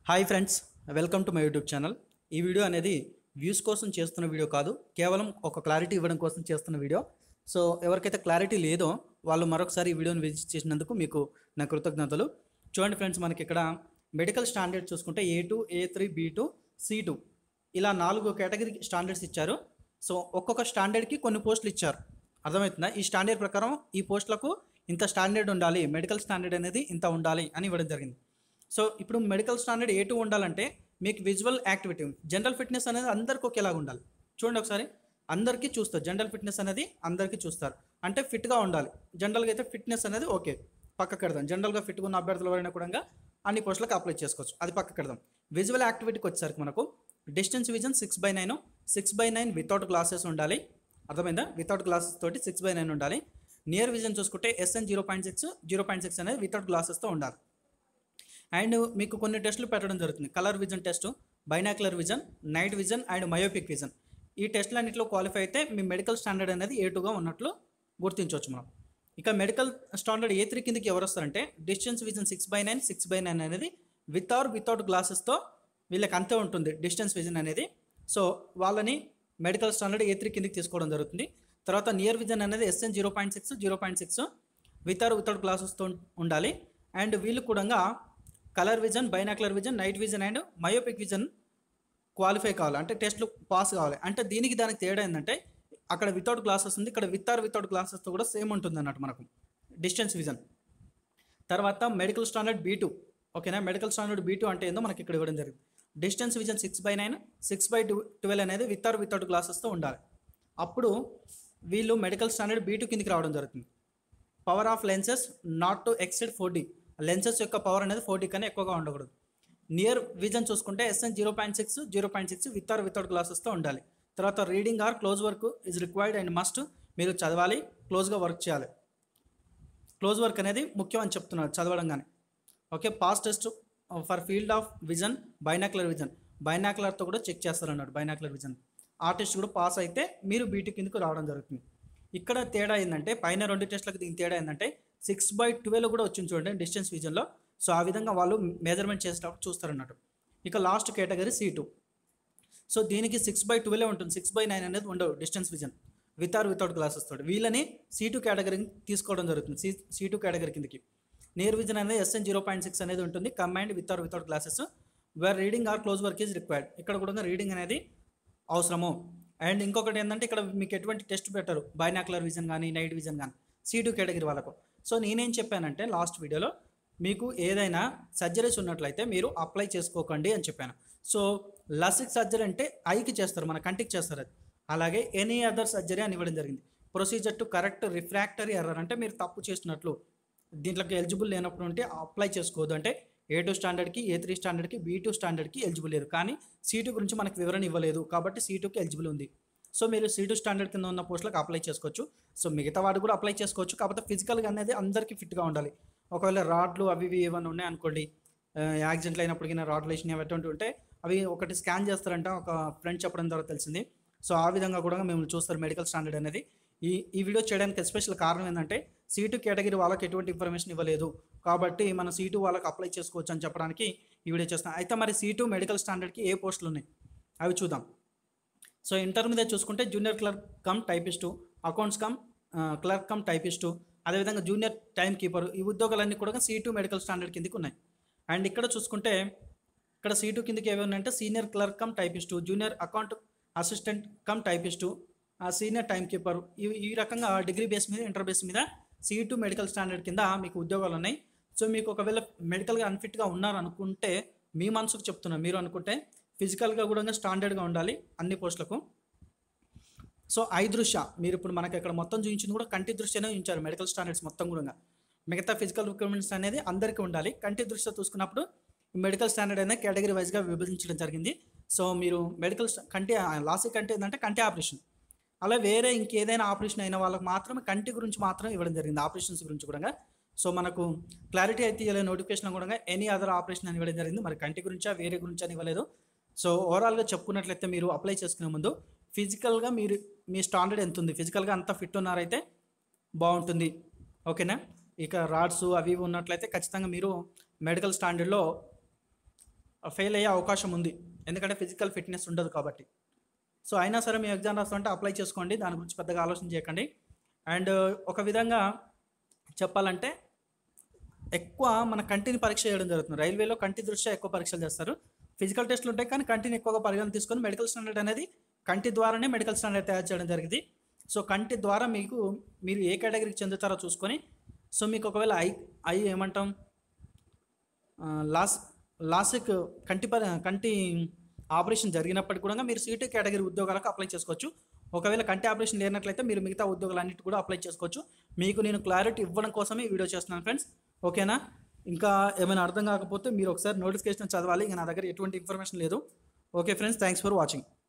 hi friends welcome to my YouTube channel ఈ video అనేది views కోసం చేస్తున్న వీడియో కాదు కేవలం ఒక క్లారిటీ ఇవ్వడం కోసం చేస్తున్న వీడియో సో ఎవరికైతే క్లారిటీ లేదో వాళ్ళు మరొకసారి ఈ వీడియోని విజిట్ చేసినందుకు మీకు నా కృతజ్ఞతలు చూడండి ఫ్రెండ్స్ మనకి ఇక్కడ మెడికల్ స్టాండర్డ్ చూసుకుంటే A two A three B two C two ఇలా నాలుగు కేటగిరీ స్టాండర్డ్స్ ఇచ్చారు సో ఒక్కొక్క స్టాండర్డ్కి కొన్ని పోస్టులు ఇచ్చారు అర్థమవుతుందా ఈ స్టాండర్డ్ ప్రకారం ఈ పోస్టులకు ఇంత స్టాండర్డ్ ఉండాలి మెడికల్ స్టాండర్డ్ అనేది ఇంత ఉండాలి అని ఇవ్వడం జరిగింది సో ఇప్పుడు మెడికల్ స్టాండర్డ్ ఏ టూ ఉండాలంటే మీకు విజువల్ యాక్టివిటీ జనరల్ ఫిట్నెస్ అనేది అందరికీ ఒకేలాగా ఉండాలి చూడండి ఒకసారి అందరికీ చూస్తారు జనరల్ ఫిట్నెస్ అనేది అందరికీ చూస్తారు అంటే ఫిట్గా ఉండాలి జనరల్గా అయితే ఫిట్నెస్ అనేది ఓకే పక్కకు పెడదాం జనరల్గా ఫిట్గా ఉన్న అభ్యర్థులు ఎవరైనా కూడా అన్ని పోస్టులకు అప్లై చేసుకోవచ్చు అది పక్కకు పెడదాం విజువల్ యాక్టివిటీకి వచ్చేసరికి మనకు distance vision six by nine six by nine without glasses ఉండాలి అర్థమైందా వితౌట్ గ్లాసెస్ తోటి సిక్స్ బై నైన్ ఉండాలి నియర్ విజన్ చూసుకుంటే SN zero point six zero point six అనేది వితౌట్ గ్లాసెస్తో ఉండాలి అండ్ మీకు కొన్ని టెస్టులు పెట్టడం జరుగుతుంది colour vision test binocular vision night vision and myopic vision ఈ టెస్టులన్నింటిలో క్వాలిఫై అయితే మీ మెడికల్ స్టాండర్డ్ అనేది ఏ టూగా ఉన్నట్లు గుర్తించవచ్చు మనం ఇక మెడికల్ స్టాండర్డ్ ఏ త్రీ కిందకి ఎవరు వస్తారంటే distance vision six by nine six by nine అనేది విత్ ఆర్ వితౌట్ గ్లాసెస్తో వీళ్ళకి అంతే ఉంటుంది డిస్టెన్స్ విజన్ అనేది సో వాళ్ళని మెడికల్ స్టాండర్డ్ ఏ త్రీ కిందకి తీసుకోవడం జరుగుతుంది తర్వాత నియర్ విజన్ అనేది SN zero point six zero point six with or without గ్లాసెస్తో ఉండాలి అండ్ వీళ్ళు కూడా colour vision binocular vision night vision and myopic vision qualify కావాలి అంటే టెస్ట్లు పాస్ కావాలి అంటే దీనికి దానికి తేడా ఏంటంటే అక్కడ వితౌట్ గ్లాసెస్ ఉంది ఇక్కడ విత్ ఆర్ వితౌట్ గ్లాసెస్తో కూడా సేమ్ ఉంటుంది అన్నట్టు మనకు డిస్టెన్స్ విజన్ తర్వాత మెడికల్ స్టాండర్డ్ బీ టూ ఓకేనా మెడికల్ స్టాండర్డ్ బీ టూ అంటే ఏందో మనకి ఇక్కడ ఇవ్వడం జరిగింది distance vision six by nine six by two twelve అనేది విత్ ఆర్ వితౌట్ గ్లాసెస్తో ఉండాలి అప్పుడు వీళ్ళు మెడికల్ స్టాండర్డ్ బీ టూ కిందికి రావడం జరుగుతుంది power of lenses not to exceed forty lenses యొక్క పవర్ అనేది ఫోర్టీ కన్నా ఎక్కువగా ఉండకూడదు నియర్ విజన్ చూసుకుంటే SN zero point six zero point six with or without గ్లాసెస్తో ఉండాలి తర్వాత reading or close work is required and must మీరు చదవాలి క్లోజ్గా వర్క్ చేయాలి క్లోజ్ వర్క్ అనేది ముఖ్యం అని చెప్తున్నారు చదవడం కానీ okay pass test for field of vision binocular vision బైనాక్యులర్తో కూడా చెక్ చేస్తారు అన్నాడు బైనాక్యులర్ విజన్ ఆ టెస్ట్ కూడా పాస్ అయితే మీరు బీటీ కిందకు రావడం జరుగుతుంది ఇక్కడ తేడా ఏంటంటే పైన రెండు టెస్ట్లకు దీని తేడా ఏంటంటే సిక్స్ బై ట్వెల్వ్ కూడా వచ్చింది చూడండి డిస్టెన్స్ విజన్లో సో ఆ విధంగా వాళ్ళు మెజర్మెంట్ చేసేటప్పుడు చూస్తారు అన్నట్టు ఇక last category C two so దీనికి సిక్స్ బై ట్వెల్వ్ ఉంటుంది సిక్స్ బై నైన్ అనేది ఉండవు distance vision with or without glasses తోటి వీళ్ళని సీ టూ కేటగిరీ తీసుకోవడం జరుగుతుంది సి సీ టూ కేటగిరీ కిందకి నియర్ విజన్ అనేది ఎస్ఎన్ జీరో పాయింట్ సిక్స్ అనేది ఉంటుంది combined with or without glasses where reading or close work is required ఇక్కడ కూడా రీడింగ్ అనేది అవసరము అండ్ ఇంకొకటి ఏంటంటే ఇక్కడ మీకు ఎటువంటి టెస్ట్ పెట్టరు బైనాక్యులర్ విజన్ కానీ నైట్ విజన్ కానీ సీ టూ కేటగిరీ వాళ్ళకు సో నేనేం చెప్పానంటే లాస్ట్ వీడియోలో మీకు ఏదైనా సర్జరీస్ ఉన్నట్లయితే మీరు అప్లై చేసుకోకండి అని చెప్పాను సో లసిక్ సర్జరీ అంటే ఐకి చేస్తారు మన కంటికి చేస్తారు అది అలాగే ఎనీ అదర్ సర్జరీ అని ఇవ్వడం జరిగింది procedure to correct refractory error అంటే మీరు తప్పు చేసినట్లు దీంట్లోకి ఎలిజిబుల్ లేనప్పుడు ఉంటే అప్లై చేసుకోవద్దు అంటే ఏ టూ స్టాండర్డ్కి ఏ త్రీ స్టాండర్డ్కి బీ టూ స్టాండర్డ్కి ఎలిజిబుల్ లేదు కానీ సీటు గురించి మనకు వివరణ ఇవ్వలేదు కాబట్టి సీటుకి ఎలిజిబుల్ ఉంది సో మీరు సీటు స్టాండర్డ్ కింద ఉన్న పోస్టులకు అప్లై చేసుకోవచ్చు సో మిగతా వాడు కూడా అప్లై చేసుకోవచ్చు కాకపోతే ఫిజికల్గా అనేది అందరికీ ఫిట్గా ఉండాలి ఒకవేళ రాడ్లు అవి ఇవి ఏమైనా ఉన్నాయి అనుకోండి యాక్సిడెంట్లు అయినప్పటికీ రాడ్లు వేసినవి అటువంటి ఉంటే అవి ఒకటి స్కాన్ చేస్తారంట ఒక ఫ్రెండ్ చెప్పడం ద్వారా తెలిసింది సో ఆ విధంగా కూడా మేము చూస్తారు మెడికల్ స్టాండర్డ్ అనేది ఈ ఈ వీడియో చేయడానికి ఎస్పెషల్ కారణం ఏంటంటే సీటు కేటగిరీ వాళ్ళకి ఎటువంటి ఇన్ఫర్మేషన్ ఇవ్వలేదు కాబట్టి మనం సీటు వాళ్ళకి అప్లై చేసుకోవచ్చు అని చెప్పడానికి ఈ వీడియో చేస్తాం అయితే మరి సీటు మెడికల్ స్టాండర్డ్కి ఏ పోస్టులు ఉన్నాయి అవి చూద్దాం సో ఇంటర్ మీద చూసుకుంటే junior clerk cum typist accounts cum clerk cum typist అదేవిధంగా జూనియర్ టైం కీపర్ ఈ ఉద్యోగాలన్నీ కూడా సీ టూ మెడికల్ స్టాండర్డ్ కిందకి ఉన్నాయి అండ్ ఇక్కడ చూసుకుంటే ఇక్కడ సీ టూ కిందకి ఏమి ఉన్నాయంటే senior clerk cum typist junior account assistant cum typist senior time keeper ఈ ఈ రకంగా డిగ్రీ బేస్ మీద ఇంటర్ బేస్ మీద సీ టూ మెడికల్ స్టాండర్డ్ కింద మీకు ఉద్యోగాలు ఉన్నాయి సో మీకు ఒకవేళ మెడికల్గా అన్ఫిట్గా ఉన్నారనుకుంటే మీ మనసుకు చెప్తున్నాను మీరు అనుకుంటే ఫిజికల్గా కూడా స్టాండర్డ్గా ఉండాలి అన్ని పోస్టులకు సో ఐ దృశ్య మీరు ఇప్పుడు మనకి ఇక్కడ మొత్తం చూపించింది కూడా కంటి దృష్ట్యనే ఉంచారు మెడికల్ స్టాండర్డ్స్ మొత్తం కూడా మిగతా ఫిజికల్ రిక్వైర్మెంట్స్ అనేది అందరికీ ఉండాలి కంటి దృష్ట్యా చూసుకున్నప్పుడు మెడికల్ స్టాండర్డ్ అనేది కేటగిరీ వైజ్గా విభజించడం జరిగింది సో మీరు మెడికల్ కంటి లాసిక్ అంటే ఏంటంటే కంటి ఆపరేషన్ అలా వేరే ఇంకేదైనా ఆపరేషన్ అయిన వాళ్ళకి మాత్రమే కంటి గురించి మాత్రమే ఇవ్వడం జరిగింది ఆపరేషన్స్ గురించి కూడా సో మనకు క్లారిటీ అయితే ఇవ్వలేదు నోటిఫికేషన్ కూడా ఎనీ అదర్ ఆపరేషన్ అని ఇవ్వడం జరిగింది మరి కంటి గురించా వేరే గురించి అని ఇవ్వలేదు సో ఓవరాల్గా చెప్పుకున్నట్లయితే మీరు అప్లై చేసుకునే ముందు ఫిజికల్గా మీరు మీ స్టాండర్డ్ ఎంత ఉంది ఫిజికల్గా అంత ఫిట్ ఉన్నారైతే బాగుంటుంది ఓకేనా ఇక రాడ్స్ అవి ఇవి ఉన్నట్లయితే ఖచ్చితంగా మీరు మెడికల్ స్టాండర్డ్లో ఫెయిల్ అయ్యే అవకాశం ఉంది ఎందుకంటే ఫిజికల్ ఫిట్నెస్ ఉండదు కాబట్టి సో అయినా సరే మీ ఎగ్జామ్ రాస్తుంటే అప్లై చేసుకోండి దాని గురించి పెద్దగా ఆలోచన చేయకండి అండ్ ఒక విధంగా చెప్పాలంటే ఎక్కువ మన కంటిని పరీక్ష చేయడం జరుగుతుంది రైల్వేలో కంటి దృష్ట్యా ఎక్కువ పరీక్షలు చేస్తారు ఫిజికల్ టెస్ట్లు ఉంటాయి కానీ కంటిని ఎక్కువగా పరిగణన తీసుకొని మెడికల్ స్టాండర్డ్ అనేది కంటి ద్వారానే మెడికల్ స్టాండర్డ్ తయారు చేయడం జరిగింది సో కంటి ద్వారా మీకు మీరు ఏ కేటగిరీకి చెందుతారో చూసుకొని సో మీకు ఒకవేళ ఐ ఐ ఏమంటాం ఆ, లాస్ లాసిక్ కంటి పరి కంటి ఆపరేషన్ జరిగినప్పటికి కూడా మీరు సీటు కేటగిరీ ఉద్యోగాలకు అప్లై చేసుకోవచ్చు ఒకవేళ కంటి ఆపరేషన్ లేనట్లయితే మీరు మిగతా ఉద్యోగాలన్నిటి కూడా అప్లై చేసుకోవచ్చు మీకు నేను క్లారిటీ ఇవ్వడం కోసమే ఈ వీడియో చేస్తున్నాను ఫ్రెండ్స్ ఓకేనా ఇంకా ఏమైనా అర్థం కాకపోతే మీరు ఒకసారి నోటిఫికేషన్ చదవాలి ఇంకా నా దగ్గర ఎటువంటి ఇన్ఫర్మేషన్ లేదు okay friends thanks for watching